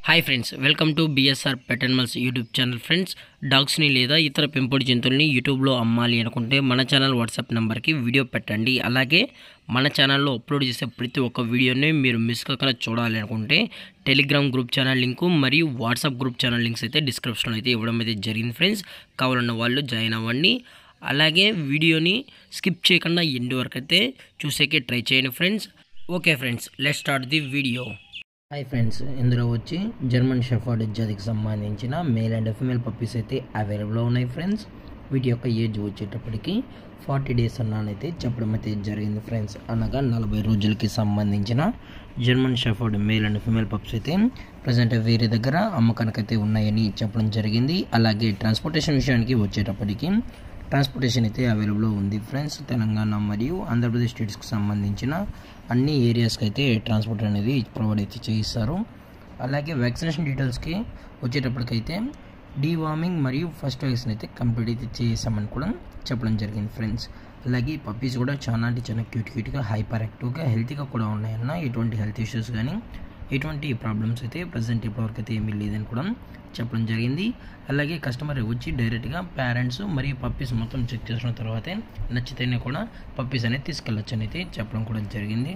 hi friends welcome to BSR pet animals YouTube channel friends డాగ్స్ని లేదా ఇతర పెంపుడు జంతువుల్ని యూట్యూబ్లో అమ్మాలి అనుకుంటే మన ఛానల్ వాట్సాప్ నెంబర్కి వీడియో పెట్టండి అలాగే మన ఛానల్లో అప్లోడ్ చేసే ప్రతి ఒక్క వీడియోని మీరు మిస్ కాకుండా చూడాలి అనుకుంటే టెలిగ్రామ్ గ్రూప్ ఛానల్ లింకు మరియు వాట్సాప్ గ్రూప్ ఛానల్ లింక్స్ అయితే డిస్క్రిప్షన్లో అయితే ఇవ్వడం అయితే జరిగింది ఫ్రెండ్స్ కావాలన్న వాళ్ళు జాయిన్ అవ్వండి అలాగే వీడియోని స్కిప్ చేయకుండా ఎండ్ వరకు అయితే చూసేకే ట్రై చేయండి friends okay friends let start the video hi friends ఇందులో వచ్చి జర్మన్ షెఫర్డ్ జాతికి సంబంధించిన మేల్ అండ్ ఫిమేల్ పప్పీస్ అయితే అవైలబుల్లో ఉన్నాయి ఫ్రెండ్స్ వీటి యొక్క ఏజ్ వచ్చేటప్పటికి ఫార్టీ డేస్ అన్నానైతే చెప్పడం అయితే జరిగింది ఫ్రెండ్స్ అనగా నలభై రోజులకి సంబంధించిన German shepherd male and female puppies అయితే ప్రజెంట్ వేరే దగ్గర అమ్మకానికి అయితే ఉన్నాయని చెప్పడం జరిగింది అలాగే ట్రాన్స్పోర్టేషన్ విషయానికి వచ్చేటప్పటికి ట్రాన్స్పోర్టేషన్ అయితే అవైలబుల్లో ఉంది ఫ్రెండ్స్ తెలంగాణ మరియు ఆంధ్రప్రదేశ్ స్టేట్స్కి సంబంధించిన అన్ని ఏరియాస్కి అయితే ట్రాన్స్పోర్ట్ అనేది ప్రొవైడ్ అయితే చేయిస్తారు అలాగే వ్యాక్సినేషన్ డీటెయిల్స్కి వచ్చేటప్పటికైతే డీవార్మింగ్ మరియు ఫస్ట్ వ్యాక్సిన్ అయితే కంప్లీట్ అయితే చేసామని కూడా చెప్పడం జరిగింది ఫ్రెండ్స్ అలాగే ఈ పప్పీస్ కూడా చాలా అంటే చాలా క్యూట్ క్యూట్గా హైపర్ యాక్టివ్గా హెల్తీగా కూడా ఉన్నాయన్న ఎటువంటి హెల్త్ ఇష్యూస్ కానీ ఎటువంటి ప్రాబ్లమ్స్ అయితే ప్రజెంట్ ఇప్పటివరకు అయితే ఏమీ లేదని కూడా చెప్పడం జరిగింది అలాగే కస్టమర్ వచ్చి డైరెక్ట్గా పేరెంట్స్ మరియు పప్పీస్ మొత్తం చెక్ చేసిన తర్వాతే నచ్చితేనే కూడా పప్పీస్ అనేది తీసుకెళ్ళచ్చు అని అయితే చెప్పడం కూడా జరిగింది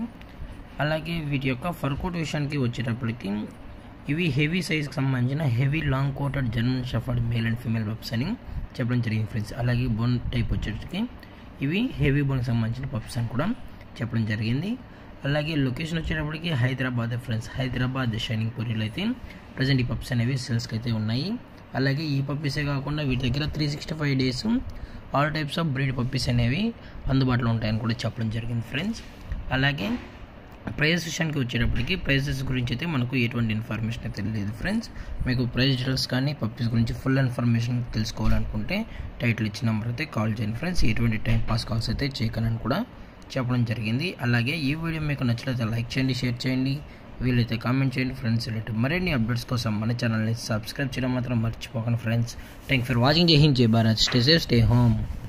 అలాగే వీటి యొక్క ఫర్ కోట్ విషయానికి వచ్చేటప్పటికి ఇవి హెవీ సైజ్కి సంబంధించిన heavy long coated German shepherd male and female puppies అని చెప్పడం జరిగింది ఫ్రెండ్స్ అలాగే బోన్ టైప్ వచ్చేటికి ఇవి హెవీ బోన్కి సంబంధించిన పప్స్ అని కూడా చెప్పడం జరిగింది అలాగే లొకేషన్ వచ్చేటప్పటికి హైదరాబాద్ ఫ్రెండ్స్ హైదరాబాద్ షైనింగ్ పూరిలో అయితే ప్రజెంట్ ఈ పప్స్ అనేవి సేల్స్కి అయితే ఉన్నాయి అలాగే ఈ పప్పీసే కాకుండా వీటి దగ్గర three sixty five days all types of breed puppies అనేవి అందుబాటులో ఉంటాయని కూడా చెప్పడం జరిగింది ఫ్రెండ్స్ అలాగే ప్రైజెస్ విషయానికి వచ్చేటప్పటికి ప్రైజెస్ గురించి అయితే మనకు ఎటువంటి ఇన్ఫర్మేషన్ అయితే లేదు ఫ్రెండ్స్ మీకు ప్రైస్ డీటెయిల్స్ కానీ పప్పీస్ గురించి ఫుల్ ఇన్ఫర్మేషన్ తెలుసుకోవాలనుకుంటే టైటిల్ ఇచ్చిన నెంబర్ అయితే కాల్ చేయండి ఫ్రెండ్స్ ఎటువంటి టైం పాస్ కాల్స్ అయితే చేయకనని కూడా చెప్పడం జరిగింది అలాగే ఈ వీడియో మీకు నచ్చినట్లయితే లైక్ చేయండి షేర్ చేయండి వీలైతే కామెంట్ చేయండి ఫ్రెండ్స్ రిలేటెడ్ మరిన్ని అప్డేట్స్ కోసం మన ఛానల్ని సబ్స్క్రైబ్ చేయడం మాత్రం మర్చిపోకండి friends thank for watching Jai Hind Jai Bharat stay safe stay home